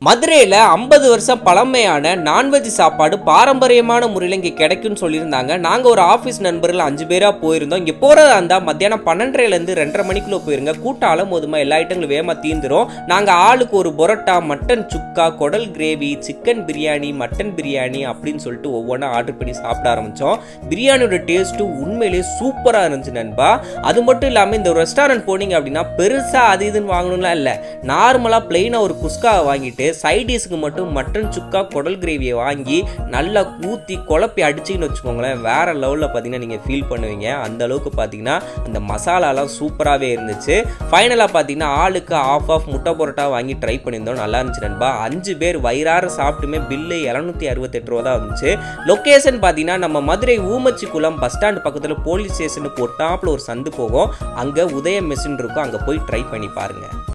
மதுரையில் ஐம்பது வருஷம் பழமையான நான்வெஜ் சாப்பாடு பாரம்பரியமான முறையில் இங்கே கிடைக்கும்னு சொல்லியிருந்தாங்க நாங்கள் ஒரு ஆஃபீஸ் நண்பர்கள் அஞ்சு பேராக போயிருந்தோம் இங்கே போகிறதா இருந்தால் மத்தியானம் பன்னெண்டரைலேருந்து ரெண்டரை மணிக்குள்ளே போயிருங்க கூட்டம் அலமோதுமா எல்லா ஐட்டங்களும் வேகமாக தீர்ந்துரும் நாங்கள் ஆளுக்கு ஒரு பொரோட்டா மட்டன் சுக்கா குடல் gravy chicken biryani mutton biryani அப்படின்னு சொல்லிட்டு ஒவ்வொன்றா ஆர்டர் பண்ணி சாப்பிட ஆரம்பித்தோம் பிரியாணியோட டேஸ்ட்டு உண்மையிலேயே சூப்பராக இருந்துச்சு நண்பா அது மட்டும் இல்லாமல் இந்த ரெஸ்டாரண்ட் போனீங்க அப்படின்னா பெருசாக அது இதுன்னு வாங்கணும்லாம் இல்லை நார்மலாக பிளெயினாக ஒரு குஸ்காவை வாங்கிட்டு சைடிஷ்க்கு மட்டும் மட்டன் சுக்கா குடல் கிரேவியை வாங்கி நல்லா ஊற்றி குழப்பி அடிச்சிங்கன்னு வச்சுக்கோங்களேன் வேற லெவலில் பார்த்தீங்கன்னா நீங்கள் ஃபீல் பண்ணுவீங்க அந்த அளவுக்கு பார்த்தீங்கன்னா அந்த மசாலாலாம் சூப்பராகவே இருந்துச்சு ஃபைனலாக பார்த்தீங்கன்னா ஆளுக்கு ஆஃப் ஆஃப் முட்டை பரோட்டா வாங்கி ட்ரை பண்ணியிருந்தோம் நல்லா இருந்துச்சு நண்பா அஞ்சு பேர் வயிறார சாப்பிட்டுமே பில்லு இரநூத்தி அறுபத்தெட்டு ரூபா தான் இருந்துச்சு லொக்கேஷன் பார்த்தீங்கன்னா நம்ம மதுரை ஊமச்சிக்குளம் பஸ் ஸ்டாண்ட் பக்கத்தில் போலீஸ் ஸ்டேஷனுக்கு ஒட்டாப்பில் ஒரு சந்து போகும் அங்கே உதய மெஷின் இருக்கும் அங்கே போய் ட்ரை பண்ணி பாருங்கள்